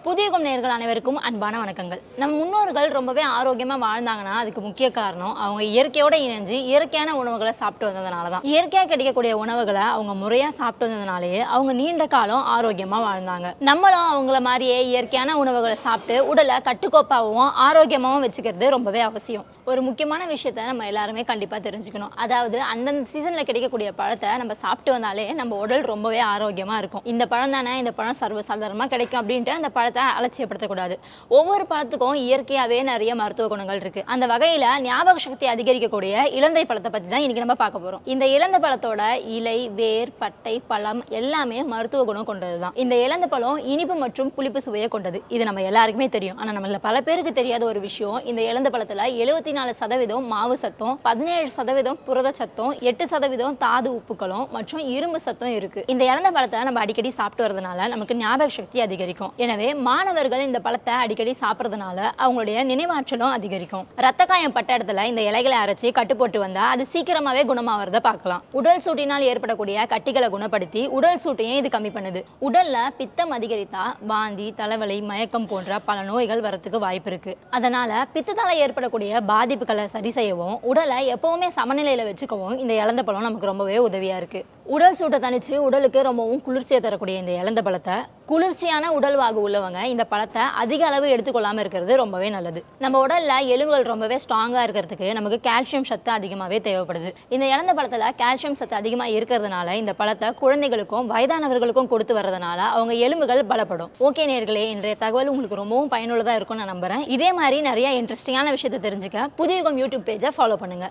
புதியுகம் நேர்கள் அனைவருக்கும் அன்பான வணக்கங்கள் நம் முன்னோர்கள் ரொம்பவே ஆரோக்கியமா வாழ்ந்தாங்கன்னா அதுக்கு முக்கிய காரணம் அவங்க இயற்கையோட இணைஞ்சு இயற்கையான உணவுகளை சாப்பிட்டு வந்ததுனால தான் இயற்கையா கிடைக்கக்கூடிய உணவுகளை அவங்க முறையா சாப்பிட்டு வந்ததுனாலேயே அவங்க நீண்ட காலம் ஆரோக்கியமா வாழ்ந்தாங்க நம்மளும் அவங்கள மாதிரியே இயற்கையான உணவுகளை சாப்பிட்டு உடலை கட்டுக்கோப்பாகவும் ஆரோக்கியமாகவும் வச்சுக்கிறது ரொம்பவே அவசியம் ஒரு முக்கியமான விஷயத்த நம்ம எல்லாருமே கண்டிப்பா தெரிஞ்சுக்கணும் அதாவது அந்தந்த சீசன்ல கிடைக்கக்கூடிய பழத்தை நம்ம சாப்பிட்டு வந்தாலே நம்ம உடல் ரொம்பவே ஆரோக்கியமா இருக்கும் இந்த பழம் தானே இந்த பழம் சர்வ சாதாரணமா கிடைக்கும் அப்படின்ட்டு அந்த பழத்தை அலட்சியப்படுத்தக்கூடாது ஒவ்வொரு பழத்துக்கும் இயற்கையாவே நிறைய மருத்துவ குணங்கள் இருக்கு அந்த வகையில ஞாபக சக்தி அதிகரிக்கக்கூடிய இலந்தை பழத்தை பத்தி தான் இன்னைக்கு நம்ம பார்க்க போறோம் இந்த இலந்த பழத்தோட இலை வேர் பட்டை பழம் எல்லாமே மருத்துவ குணம் கொண்டதுதான் இந்த இலந்த பழம் இனிப்பு மற்றும் புளிப்பு சுவையை கொண்டது இது நம்ம எல்லாருக்குமே தெரியும் ஆனா நம்மள பல பேருக்கு தெரியாத ஒரு விஷயம் இந்த இலந்த பழத்துல எழுபத்தி நாலு சதவீதம் மாவு சத்தம் பதினேழு சதவீதம் புரத சத்தம் எட்டு சதவீதம் தாது உப்புக்களும் மற்றும் இரும்பு சத்தம் இருக்கு இந்த இலந்த பழத்தை நம்ம அடிக்கடி சாப்பிட்டு வரதுனால நமக்கு ஞாபக சக்தி அதிகரிக்கும் எனவே மாணவர்கள் இந்த பழத்தை அடிக்கடி சாப்பிட்றதுனால அவங்களுடைய நினைவாற்றலும் அதிகரிக்கும் ரத்த காயம் பட்ட இடத்துல இந்த இலைகளை அரைச்சி கட்டு போட்டு வந்தா அது சீக்கிரமாவே குணமாவதை பார்க்கலாம் உடல் சூட்டினால் ஏற்படக்கூடிய கட்டிகளை குணப்படுத்தி உடல் சூட்டையும் இது கம்மி பண்ணுது உடல்ல பித்தம் அதிகரித்தா வாந்தி தலைவலி மயக்கம் போன்ற பல நோய்கள் வரத்துக்கு வாய்ப்பு இருக்கு அதனால பித்தத்தால ஏற்படக்கூடிய பாதிப்புகளை சரி செய்யவும் உடலை எப்பவுமே சமநிலையில வச்சுக்கவும் இந்த இழந்த பழம் நமக்கு ரொம்பவே உதவியா இருக்கு உடல் சூட்டை தணிச்சு உடலுக்கு ரொம்பவும் குளிர்ச்சியை தரக்கூடிய இந்த இழந்த பழத்தை குளிர்ச்சியான உடல் வாகு உள்ளவங்க இந்த பழத்தை அதிக அளவு எடுத்துக்கொள்ளாம இருக்கிறது ரொம்பவே நல்லது நம்ம உடல்ல எலும்புகள் ரொம்பவே ஸ்ட்ராங்கா இருக்கிறதுக்கு நமக்கு கால்சியம் சத்து அதிகமாகவே தேவைப்படுது இந்த இழந்த பழத்துல கால்சியம் சத்து அதிகமாக இருக்கிறதுனால இந்த பழத்தை குழந்தைகளுக்கும் வயதானவர்களுக்கும் கொடுத்து வர்றதுனால அவங்க எலும்புகள் பலப்படும் ஓகே நேர்களே இன்றைய தகவல் உங்களுக்கு ரொம்பவும் பயனுள்ளதா இருக்கும்னு நான் நம்புறேன் இதே மாதிரி நிறைய இன்ட்ரெஸ்டிங்கான விஷயத்தை தெரிஞ்சுக்க புதியுகம் யூடியூப் பேஜை ஃபாலோ பண்ணுங்க